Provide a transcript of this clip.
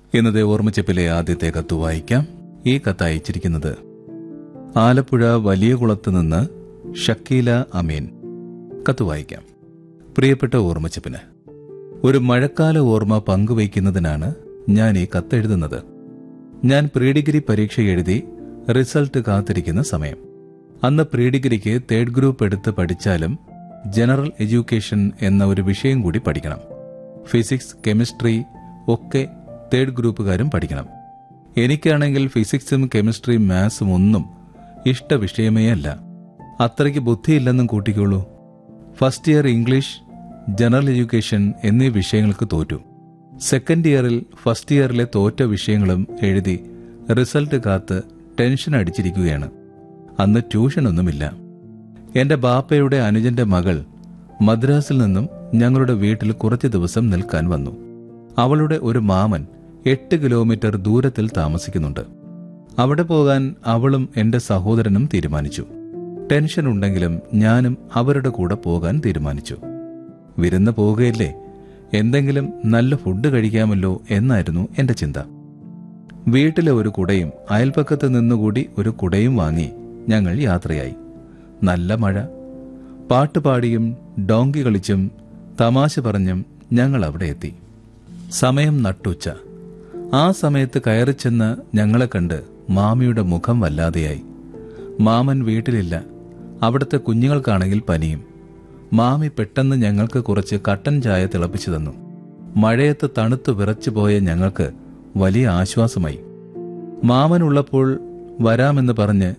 ഇന്നത്തെ ഓർമ്മച്ചപ്പിലെ ആദ്യത്തെ കത്ത് വായിക്കാം ഈ കത്ത് അയച്ചിരിക്കുന്നത് ആലപ്പുഴ വലിയ കുളത്ത് നിന്ന് ഷക്കീല അമീൻ കത്ത് വായിക്കാം പ്രിയപ്പെട്ട ഓർമ്മച്ചപ്പിന് ഒരു മഴക്കാല ഓർമ്മ പങ്കുവയ്ക്കുന്നതിനാണ് ഞാൻ ഈ കത്തെഴുതുന്നത് ഞാൻ പ്രീ ഡിഗ്രി പരീക്ഷ എഴുതി റിസൾട്ട് കാത്തിരിക്കുന്ന സമയം അന്ന് പ്രീ ഡിഗ്രിക്ക് തേർഡ് ഗ്രൂപ്പ് എടുത്ത് പഠിച്ചാലും ജനറൽ എഡ്യൂക്കേഷൻ എന്ന ഒരു വിഷയം കൂടി പഠിക്കണം ഫിസിക്സ് കെമിസ്ട്രി ഒക്കെ തേർഡ് ഗ്രൂപ്പുകാരും പഠിക്കണം എനിക്കാണെങ്കിൽ ഫിസിക്സും കെമിസ്ട്രിയും മാത്സും ഒന്നും ഇഷ്ട വിഷയമേ അല്ല അത്രയ്ക്ക് ബുദ്ധിയില്ലെന്നും കൂട്ടിക്കോളൂ first year English general education എന്നീ വിഷയങ്ങൾക്ക് തോറ്റു സെക്കൻഡ് ഇയറിൽ ഫസ്റ്റ് ഇയറിലെ തോറ്റ വിഷയങ്ങളും എഴുതി റിസൾട്ട് കാത്ത് ടെൻഷൻ അടിച്ചിരിക്കുകയാണ് അന്ന് ട്യൂഷനൊന്നുമില്ല എന്റെ ബാപ്പയുടെ അനുജന്റെ മകൾ മദ്രാസിൽ നിന്നും ഞങ്ങളുടെ വീട്ടിൽ കുറച്ചു ദിവസം നിൽക്കാൻ വന്നു അവളുടെ ഒരു മാമൻ എട്ട് കിലോമീറ്റർ ദൂരത്തിൽ താമസിക്കുന്നുണ്ട് അവിടെ പോകാൻ അവളും എന്റെ സഹോദരനും തീരുമാനിച്ചു ടെൻഷൻ ഉണ്ടെങ്കിലും ഞാനും അവരുടെ കൂടെ പോകാൻ തീരുമാനിച്ചു വിരുന്ന് പോവുകയല്ലേ എന്തെങ്കിലും നല്ല ഫുഡ് കഴിക്കാമല്ലോ എന്നായിരുന്നു എന്റെ ചിന്ത വീട്ടിലെ ഒരു കുടയും അയൽപ്പക്കത്ത് നിന്നുകൂടി ഒരു കുടയും വാങ്ങി ഞങ്ങൾ യാത്രയായി നല്ല മഴ പാട്ടുപാടിയും ഡോങ്കി കളിച്ചും തമാശ പറഞ്ഞും ഞങ്ങൾ അവിടെ എത്തി സമയം നട്ടുച്ച ആ സമയത്ത് കയറിച്ചെന്ന് ഞങ്ങളെ കണ്ട് മാമിയുടെ മുഖം വല്ലാതെയായി മാമൻ വീട്ടിലില്ല അവിടുത്തെ കുഞ്ഞുങ്ങൾക്കാണെങ്കിൽ പനിയും മാമി പെട്ടെന്ന് ഞങ്ങൾക്ക് കുറച്ച് കട്ടൻ ചായ തിളപ്പിച്ചു തന്നു മഴയത്ത് തണുത്തു വിറച്ചു പോയ ഞങ്ങൾക്ക് വലിയ ആശ്വാസമായി മാമനുള്ളപ്പോൾ വരാമെന്ന് പറഞ്ഞ്